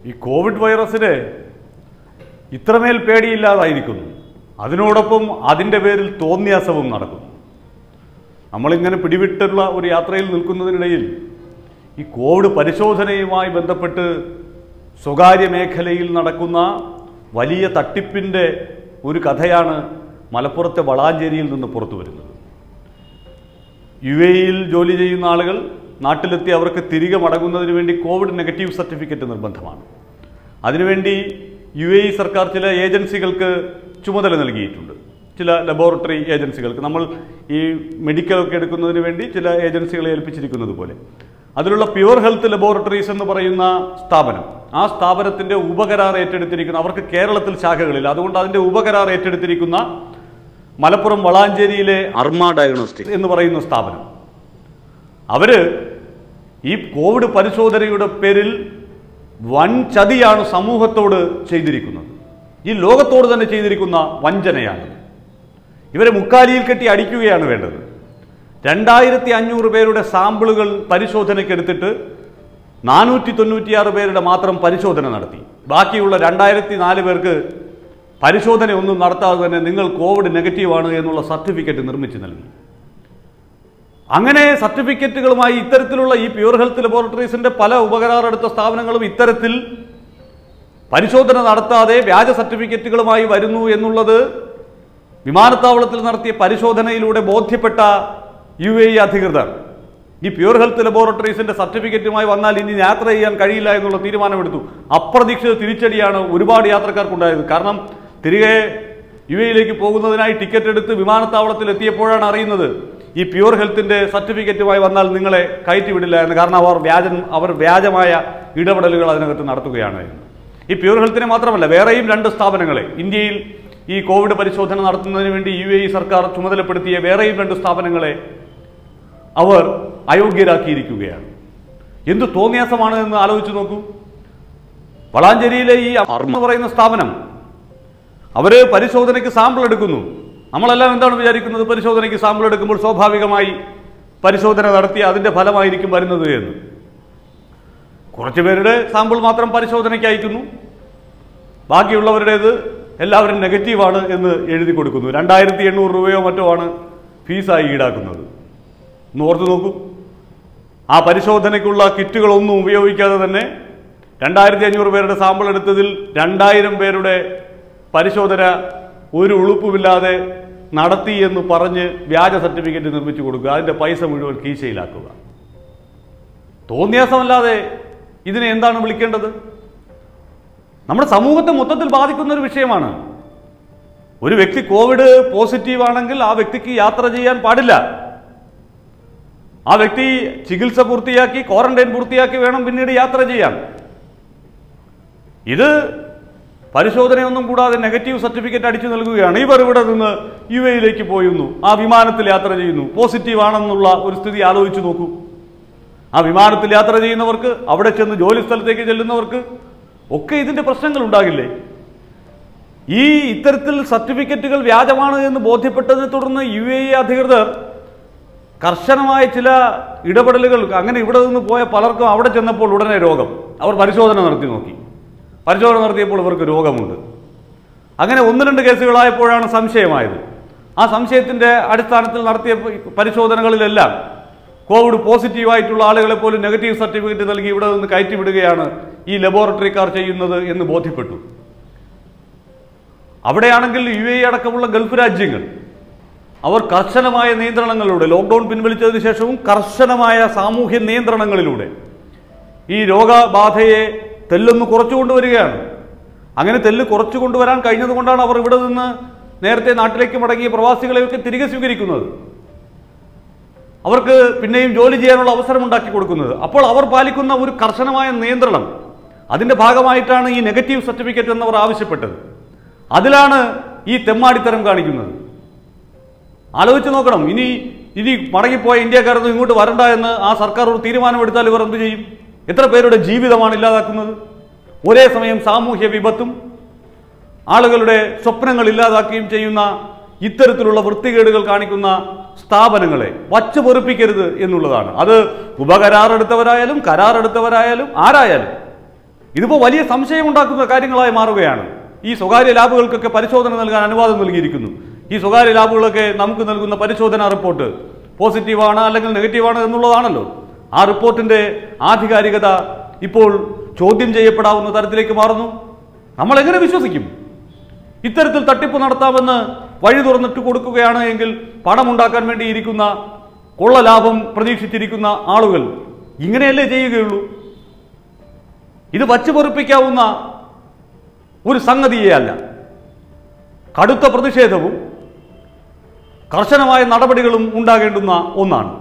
ഈ കോവിഡ് വൈറസിന് ഇത്രമേൽ പേടിയില്ലാതായിരിക്കുന്നു അതിനോടൊപ്പം അതിൻ്റെ പേരിൽ തോന്നിയാസവും നടക്കുന്നു നമ്മളിങ്ങനെ പിടിവിട്ടുള്ള ഒരു യാത്രയിൽ നിൽക്കുന്നതിനിടയിൽ ഈ കോവിഡ് പരിശോധനയുമായി ബന്ധപ്പെട്ട് സ്വകാര്യ മേഖലയിൽ നടക്കുന്ന വലിയ തട്ടിപ്പിൻ്റെ ഒരു കഥയാണ് മലപ്പുറത്തെ വളാഞ്ചേരിയിൽ നിന്ന് പുറത്തു വരുന്നത് യു എയിൽ ജോലി ചെയ്യുന്ന ആളുകൾ നാട്ടിലെത്തി അവർക്ക് തിരികെ മടങ്ങുന്നതിന് വേണ്ടി കോവിഡ് നെഗറ്റീവ് സർട്ടിഫിക്കറ്റ് നിർബന്ധമാണ് അതിനുവേണ്ടി യു എ ഇ സർക്കാർ ചില ഏജൻസികൾക്ക് ചുമതല നൽകിയിട്ടുണ്ട് ചില ലബോറട്ടറി ഏജൻസികൾക്ക് നമ്മൾ ഈ മെഡിക്കലൊക്കെ എടുക്കുന്നതിന് വേണ്ടി ചില ഏജൻസികളെ ഏൽപ്പിച്ചിരിക്കുന്നത് പോലെ അതിലുള്ള പ്യുവർ ഹെൽത്ത് ലബോറട്ടറീസ് എന്ന് പറയുന്ന സ്ഥാപനം ആ സ്ഥാപനത്തിന്റെ ഉപകരാർ ഏറ്റെടുത്തിരിക്കുന്ന അവർക്ക് കേരളത്തിൽ ശാഖകളില്ല അതുകൊണ്ട് അതിന്റെ ഉപകരാർ ഏറ്റെടുത്തിരിക്കുന്ന മലപ്പുറം വളാഞ്ചേരിയിലെ അർമ ഡയഗ്നോസ്റ്റിക് എന്ന് പറയുന്ന സ്ഥാപനം അവര് ഈ കോവിഡ് പരിശോധനയുടെ പേരിൽ വൻ ചതിയാണ് സമൂഹത്തോട് ചെയ്തിരിക്കുന്നത് ഈ ലോകത്തോട് തന്നെ ചെയ്തിരിക്കുന്ന വഞ്ചനയാണ് ഇവരെ മുക്കാലിയിൽ കെട്ടി അടിക്കുകയാണ് വേണ്ടത് രണ്ടായിരത്തി അഞ്ഞൂറ് പേരുടെ സാമ്പിളുകൾ പരിശോധനയ്ക്കെടുത്തിട്ട് നാനൂറ്റി തൊണ്ണൂറ്റിയാറ് പേരുടെ മാത്രം പരിശോധന നടത്തി ബാക്കിയുള്ള രണ്ടായിരത്തി നാല് പേർക്ക് പരിശോധനയൊന്നും നടത്താതെ തന്നെ നിങ്ങൾ കോവിഡ് നെഗറ്റീവാണ് എന്നുള്ള സർട്ടിഫിക്കറ്റ് നിർമ്മിച്ചു നൽകി അങ്ങനെ സർട്ടിഫിക്കറ്റുകളുമായി ഇത്തരത്തിലുള്ള ഈ പ്യൂർ ഹെൽത്ത് ലബോറട്ടറീസിന്റെ പല ഉപകരാറെടുത്ത സ്ഥാപനങ്ങളും ഇത്തരത്തിൽ പരിശോധന നടത്താതെ വ്യാജ സർട്ടിഫിക്കറ്റുകളുമായി വരുന്നു എന്നുള്ളത് വിമാനത്താവളത്തിൽ നടത്തിയ പരിശോധനയിലൂടെ ബോധ്യപ്പെട്ട യു എ ഇ അധികൃതർ ഈ പ്യൂർ ഹെൽത്ത് ലബോറട്ടറീസിന്റെ സർട്ടിഫിക്കറ്റുമായി വന്നാൽ ഇനി യാത്ര ചെയ്യാൻ കഴിയില്ല എന്നുള്ള തീരുമാനമെടുത്തു അപ്രതീക്ഷിത തിരിച്ചടിയാണ് ഒരുപാട് യാത്രക്കാർക്കുണ്ടായത് കാരണം തിരികെ യു എയിലേക്ക് പോകുന്നതിനായി ടിക്കറ്റ് എടുത്ത് വിമാനത്താവളത്തിൽ എത്തിയപ്പോഴാണ് അറിയുന്നത് ഈ പ്യൂർ ഹെൽത്തിന്റെ സർട്ടിഫിക്കറ്റുമായി വന്നാൽ നിങ്ങളെ കയറ്റിവിടില്ല എന്ന് കാരണം അവർ വ്യാജൻ അവർ വ്യാജമായ ഇടപെടലുകൾ അതിനകത്ത് നടത്തുകയാണ് എന്ന്. ഈ പ്യൂർ ഹെൽത്തിനെ മാത്രമല്ല വേറെയും രണ്ട് സ്ഥാപനങ്ങളെ ഇന്ത്യയിൽ ഈ കോവിഡ് പരിശോധന നടത്തുന്നതിന് വേണ്ടി യു എ ഇ സർക്കാർ ചുമതലപ്പെടുത്തിയ വേറെയും രണ്ട് സ്ഥാപനങ്ങളെ അവർ അയോഗ്യരാക്കിയിരിക്കുകയാണ് എന്ത് തോന്നിയാസമാണ് എന്ന് ആലോചിച്ച് നോക്കൂ വളാഞ്ചേരിയിലെ ഈ അർമ്മ എന്ന് പറയുന്ന സ്ഥാപനം അവര് പരിശോധനയ്ക്ക് സാമ്പിൾ എടുക്കുന്നു നമ്മളെല്ലാം എന്താണ് വിചാരിക്കുന്നത് പരിശോധനയ്ക്ക് സാമ്പിൾ എടുക്കുമ്പോൾ സ്വാഭാവികമായി പരിശോധന നടത്തി അതിന്റെ ഫലമായിരിക്കും വരുന്നത് എന്ന് കുറച്ചു പേരുടെ സാമ്പിൾ മാത്രം പരിശോധനയ്ക്ക് അയക്കുന്നു ബാക്കിയുള്ളവരുടേത് എല്ലാവരും നെഗറ്റീവാണ് എന്ന് എഴുതി കൊടുക്കുന്നു രണ്ടായിരത്തി എണ്ണൂറ് രൂപയോ മറ്റോ ആണ് ഫീസായി ഈടാക്കുന്നത് ഒന്ന് ഓർത്ത് നോക്കൂ ആ പരിശോധനയ്ക്കുള്ള കിറ്റുകളൊന്നും ഉപയോഗിക്കാതെ തന്നെ രണ്ടായിരത്തി അഞ്ഞൂറ് പേരുടെ സാമ്പിൾ എടുത്തതിൽ രണ്ടായിരം പേരുടെ പരിശോധന ഒരു ഉളുപ്പുമില്ലാതെ നടത്തി എന്ന് പറഞ്ഞ് വ്യാജ സർട്ടിഫിക്കറ്റ് നിർമ്മിച്ചു കൊടുക്കുക അതിന്റെ പൈസ മുഴുവൻ കീശയിലാക്കുക തോന്നിയാസമല്ലാതെ ഇതിനെ എന്താണ് വിളിക്കേണ്ടത് നമ്മുടെ സമൂഹത്തെ മൊത്തത്തിൽ ബാധിക്കുന്ന ഒരു വിഷയമാണ് ഒരു വ്യക്തി കോവിഡ് പോസിറ്റീവ് ആണെങ്കിൽ ആ വ്യക്തിക്ക് യാത്ര ചെയ്യാൻ പാടില്ല ആ വ്യക്തി ചികിത്സ പൂർത്തിയാക്കി ക്വാറന്റൈൻ പൂർത്തിയാക്കി വേണം പിന്നീട് യാത്ര ചെയ്യാൻ ഇത് പരിശോധനയൊന്നും കൂടാതെ നെഗറ്റീവ് സർട്ടിഫിക്കറ്റ് അടിച്ചു നൽകുകയാണ് ഇവർ ഇവിടെ നിന്ന് യു എയിലേക്ക് പോയുന്നു ആ വിമാനത്തിൽ യാത്ര ചെയ്യുന്നു പോസിറ്റീവ് ആണെന്നുള്ള ഒരു സ്ഥിതി ആലോചിച്ചു നോക്കൂ ആ വിമാനത്തിൽ യാത്ര ചെയ്യുന്നവർക്ക് അവിടെ ചെന്ന് ജോലി സ്ഥലത്തേക്ക് ചെല്ലുന്നവർക്ക് ഒക്കെ ഇതിന്റെ പ്രശ്നങ്ങൾ ഉണ്ടാകില്ലേ ഈ ഇത്തരത്തിൽ സർട്ടിഫിക്കറ്റുകൾ വ്യാജമാണ് എന്ന് ബോധ്യപ്പെട്ടതിനെ തുടർന്ന് യു എ ഇ അധികൃതർ കർശനമായ ചില ഇടപെടലുകൾ അങ്ങനെ ഇവിടെ നിന്ന് പോയ പലർക്കും അവിടെ ചെന്നപ്പോൾ ഉടനെ രോഗം അവർ പരിശോധന നടത്തി നോക്കി പരിശോധന നടത്തിയപ്പോൾ ഇവർക്ക് രോഗമുണ്ട് അങ്ങനെ ഒന്ന് രണ്ട് കേസുകളായപ്പോഴാണ് സംശയമായത് ആ സംശയത്തിന്റെ അടിസ്ഥാനത്തിൽ നടത്തിയ പരിശോധനകളിലെല്ലാം കോവിഡ് പോസിറ്റീവായിട്ടുള്ള ആളുകളെ പോലും നെഗറ്റീവ് സർട്ടിഫിക്കറ്റ് നൽകി ഇവിടെ നിന്ന് കയറ്റിവിടുകയാണ് ഈ ലബോറട്ടറിക്കാർ ചെയ്യുന്നത് എന്ന് ബോധ്യപ്പെട്ടു അവിടെയാണെങ്കിൽ യു എ അടക്കമുള്ള ഗൾഫ് രാജ്യങ്ങൾ അവർ കർശനമായ നിയന്ത്രണങ്ങളിലൂടെ ലോക്ക്ഡൌൺ പിൻവലിച്ചതിന് ശേഷവും കർശനമായ സാമൂഹ്യ നിയന്ത്രണങ്ങളിലൂടെ ഈ രോഗബാധയെ തെല്ലൊന്ന് കുറച്ചു കൊണ്ടുവരികയാണ് അങ്ങനെ തെല്ല് കുറച്ചു കൊണ്ടുവരാൻ കഴിഞ്ഞതുകൊണ്ടാണ് അവർ ഇവിടെ നിന്ന് നേരത്തെ നാട്ടിലേക്ക് മടങ്ങിയ പ്രവാസികളെയൊക്കെ തിരികെ സ്വീകരിക്കുന്നത് അവർക്ക് പിന്നെയും ജോലി ചെയ്യാനുള്ള അവസരം ഉണ്ടാക്കി കൊടുക്കുന്നത് അപ്പോൾ അവർ പാലിക്കുന്ന ഒരു കർശനമായ നിയന്ത്രണം അതിന്റെ ഭാഗമായിട്ടാണ് ഈ നെഗറ്റീവ് സർട്ടിഫിക്കറ്റ് എന്നവർ ആവശ്യപ്പെട്ടത് അതിലാണ് ഈ തെമ്മാടിത്തരം കാണിക്കുന്നത് ആലോചിച്ച് നോക്കണം ഇനി ഇനി മടങ്ങിപ്പോയ ഇന്ത്യക്കാരൊന്നും ഇങ്ങോട്ട് വരണ്ട എന്ന് ആ സർക്കാർ ഒരു തീരുമാനമെടുത്താൽ ഇവർ എന്ത് ചെയ്യും എത്ര പേരുടെ ജീവിതമാണ് ഇല്ലാതാക്കുന്നത് ഒരേ സമയം സാമൂഹ്യ വിപത്തും ആളുകളുടെ സ്വപ്നങ്ങൾ ഇല്ലാതാക്കുകയും ചെയ്യുന്ന ഇത്തരത്തിലുള്ള വൃത്തികേടുകൾ കാണിക്കുന്ന സ്ഥാപനങ്ങളെ വച്ചു പൊറുപ്പിക്കരുത് എന്നുള്ളതാണ് അത് ഉപകരാറെടുത്തവരായാലും കരാറെടുത്തവരായാലും ആരായാലും ഇതിപ്പോൾ വലിയ സംശയമുണ്ടാക്കുന്ന കാര്യങ്ങളായി മാറുകയാണ് ഈ സ്വകാര്യ ലാബുകൾക്കൊക്കെ പരിശോധന നൽകാൻ അനുവാദം നൽകിയിരിക്കുന്നു ഈ സ്വകാര്യ ലാബുകളൊക്കെ നമുക്ക് നൽകുന്ന പരിശോധനാ റിപ്പോർട്ട് പോസിറ്റീവാണ് അല്ലെങ്കിൽ നെഗറ്റീവാണ് എന്നുള്ളതാണല്ലോ ആ റിപ്പോർട്ടിന്റെ ആധികാരികത ഇപ്പോൾ ചോദ്യം ചെയ്യപ്പെടാവുന്ന തരത്തിലേക്ക് മാറുന്നു നമ്മൾ എങ്ങനെ വിശ്വസിക്കും ഇത്തരത്തിൽ തട്ടിപ്പ് നടത്താമെന്ന് വഴി തുറന്നിട്ട് കൊടുക്കുകയാണ് എങ്കിൽ പണമുണ്ടാക്കാൻ വേണ്ടി ഇരിക്കുന്ന കൊള്ള ലാഭം പ്രതീക്ഷിച്ചിരിക്കുന്ന ആളുകൾ ഇങ്ങനെയല്ലേ ചെയ്യുകയുള്ളൂ ഇത് വച്ചു പൊറിപ്പിക്കാവുന്ന ഒരു സംഗതിയേ അല്ല കടുത്ത പ്രതിഷേധവും കർശനമായ നടപടികളും ഉണ്ടാകേണ്ടുന്ന ഒന്നാണ്